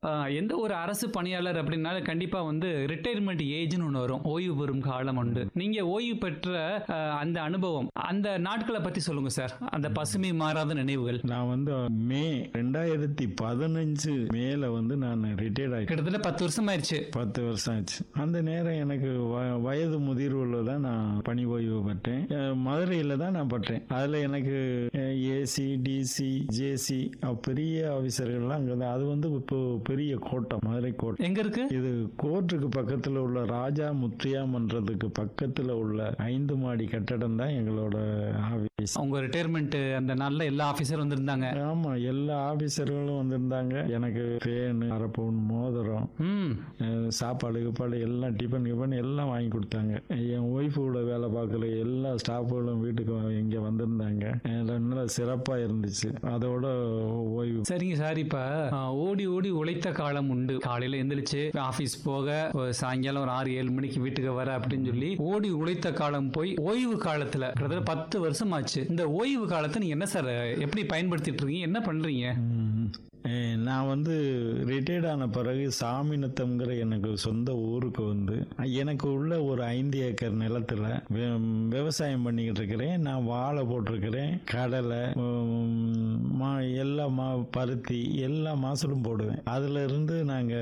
ஆஹ், எந்த ஒரு அரசு பணியாளர் அப்படின்னால கண்டிப்பா வந்து ரிட்டையர்மெண்ட் ஏஜ்னு ஒன்று வரும் ஓய்வு பெறும் காலம் உண்டு நீங்க ஓய்வு பெற்ற ஆஹ், அந்த அனுபவம் அந்த நாட்களை பத்தி சொல்லுங்க சார் அந்த பசுமை மாறாத நினைவுகள் நான் வந்து மே ரெண்டாயிரத்தி பதினஞ்சு மேல வந்து நான் ரிட்டையர்ட் ஆகி கிட்டத்தட்ட பத்து வருஷம் ஆயிடுச்சு பத்து வருஷம் ஆச்சு அந்த நேரம் எனக்கு வ- வயது முதிர்வுல தான் நான் பணி ஓய்வு பெற்றேன் அஹ் மதுரையில தான் நான் பட்டேன் அதுல எனக்கு ஏசி டிசி ஜேசி பெரிய ஆபீசர்கள்லாம் அங்கே தான் அது வந்து இப்போ பெரிய கோட்டை மதுரை கோட்டை எங்க இருக்கு இது கோர்ட்டுக்கு பக்கத்துல உள்ள ராஜா முத்தியா மன்றத்துக்கு பக்கத்துல உள்ள ஐந்து மாடி கட்டடம் தான் எங்களோட ஆபீஸ் உங்க ரிட்டையர்மெண்ட் அந்த நாள்ல எல்லா ஆபீசரும் வந்திருந்தாங்க ஆமா எல்லா ஆபீசர்களும் வந்திருந்தாங்க எனக்கு பேனு அரப்பவுன் மோதிரம் ம் அஹ் சாப்பாடு கீப்பாடு எல்லாம் டிஃபன் கிஃபன் எல்லாம் வாங்கி கொடுத்தாங்க என் ஒய்ஃபு கூட வேலை பார்க்குற எல்லா ஸ்டாஃபுகளும் வீட்டுக்கு இங்கே வந்திருந்தாங்க அஹ் நல்லா சிறப்பாக இருந்துச்சு அதோட ஓய்வு சரிங்க சார் இப்ப ஆஹ், ஓடி ஓடி உழைத்த காலம் உண்டு காலையில எந்திரிச்சு ஆபீஸ் போக ஒரு சாயங்காலம் ஒரு ஆறு ஏழு மணிக்கு வீட்டுக்கு வர அப்படின்னு சொல்லி ஓடி உழைத்த காலம் போய் ஓய்வு காலத்துல கிட்டத்தட்ட பத்து வருஷம் ஆச்சு இந்த ஓய்வு காலத்தை நீங்க என்ன சார் எப்படி பயன்படுத்திட்டு இருக்கீங்க என்ன பண்றீங்க ம். அஹ் நான் வந்து ரிட்டையர்ட் ஆன பிறகு சாமிநத்தம்ங்கிற எனக்கு சொந்த ஊருக்கு வந்து எனக்கு உள்ள ஒரு ஐந்து ஏக்கர் நிலத்துல வி- விவசாயம் பண்ணிக்கிட்டு இருக்கிறேன் நான் வாழை போட்டிருக்கிறேன் கடலை உம், மா எல்லா மா பருத்தி எல்லா மாசலும் போடுவேன் அதுல இருந்து நாங்க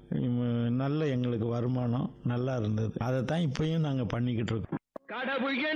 உம், நல்ல எங்களுக்கு வருமானம் நல்லா இருந்தது அதை தான் இப்பயும் நாங்க பண்ணிக்கிட்டு இருக்கோம் கடவுள்